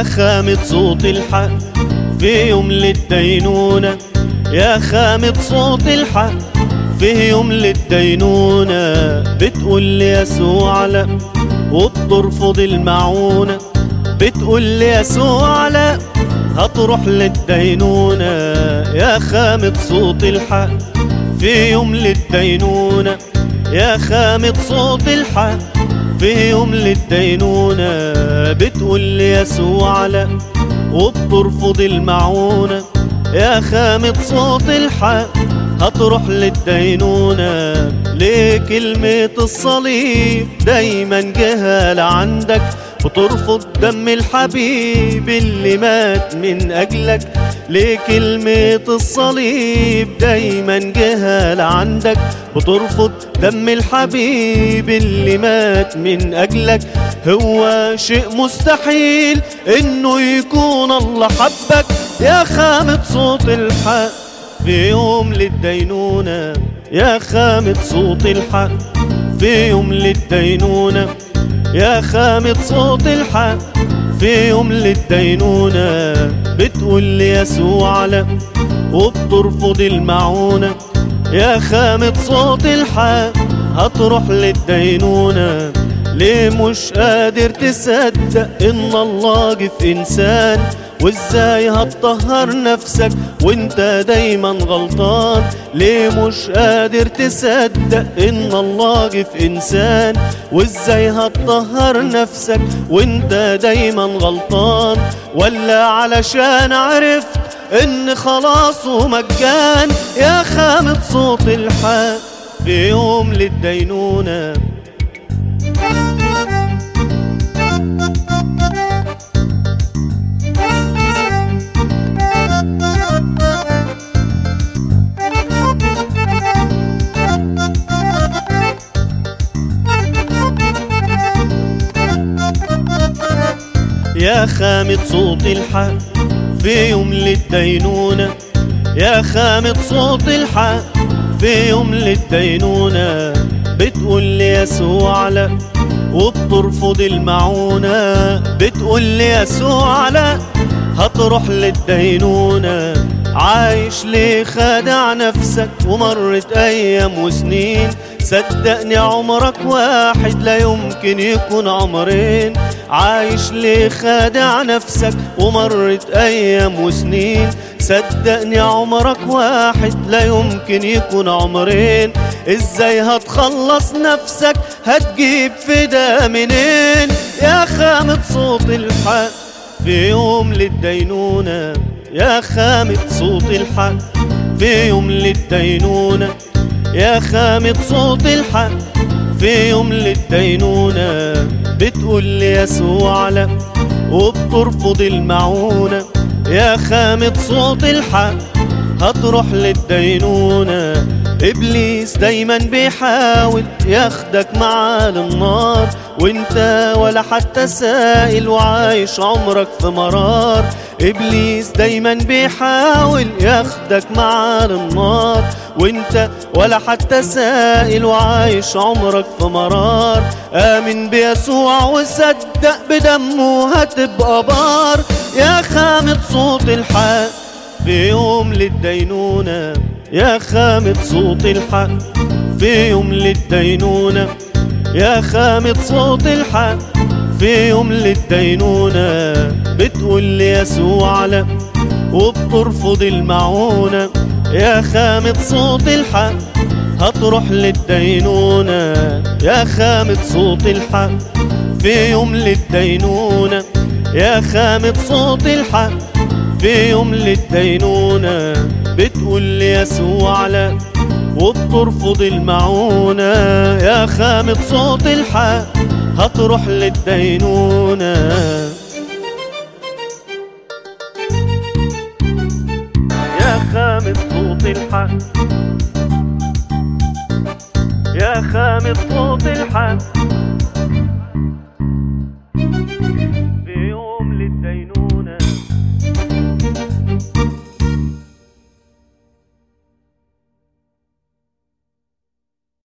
يا خامة صوت الحق في يوم للدينونة يا خامة صوت الحق في يوم للدينونة بتقول لي يسوع لا وبترفض المعونة بتقول لي يسوع لا هتروح للدينونة يا خامة صوت الحق في يوم للدينونة يا خامة صوت الحق في يوم للدينونة بتقول لي يسوع لا وبترفض المعونة يا خامة صوت الحق هتروح للدينونة ليه كلمة الصليب دايما جهال عندك وترفض دم الحبيب اللي مات من أجلك ليه كلمة الصليب دايما جهال عندك وترفض دم الحبيب اللي مات من أجلك هو شيء مستحيل إنه يكون الله حبك يا خامة صوت الحق في يوم للدينونة يا خامة صوت الحق في يوم للدينونة يا خامة صوت الحق في يوم للدينونة بتقول لي يسوع لا وبترفض المعونة يا خامة صوت الحق هتروح للدينونة ليه مش قادر تصدق ان الله جه في انسان وازاي هتطهر نفسك وانت دايما غلطان ليه مش قادر تصدق ان الله جه في انسان وازاي هتطهر نفسك وانت دايما غلطان ولا علشان عرفت ان خلاصه مجان يا خامة صوت الحق في يوم للدينونة يا خامة صوت الحق في يوم للدينونة يا خامة صوت الحق في يوم للدينونة بتقول لي يسوع لا وبترفض المعونة بتقول لي يسوع لا هتروح للدينونة عايش ليه خادع نفسك ومرت أيام وسنين صدقني عمرك واحد لا يمكن يكون عمرين عايش ليه خادع نفسك ومرت أيام وسنين صدقني عمرك واحد لا يمكن يكون عمرين ازاي هتخلص نفسك هتجيب فدا منين يا خامة صوت الحق في يوم للدينونة يا خامة صوت الحق في يوم للدينونة يا خامة صوت الحق في يوم للدينونة بتقول لي يسوع لا وبترفض المعونة يا خامة صوت الحق هتروح للدينونة إبليس دايما بيحاول ياخدك معاه للنار وانت ولا حتى سائل وعايش عمرك في مرار إبليس دايما بيحاول ياخدك معاه للنار وانت ولا حتى سائل وعايش عمرك في مرار آمن بيسوع وصدق بدمه هتبقى بار يا خامة صوت الحق في يوم للدينونة يا خامة صوت الحق في يوم للدينونة يا خامة صوت الحق في يوم للدينونة بتقول لي يسوع لا وبترفض المعونة يا خامة صوت الحق هتروح للدينونة يا خامة صوت الحق في يوم للدينونة يا خامة صوت الحق في يوم للدينونة بتقول لي يسوع لا وبترفض المعونة يا خامة صوت الحق هتروح للدينونة يا خامة صوت الحق يا خامة صوت الحق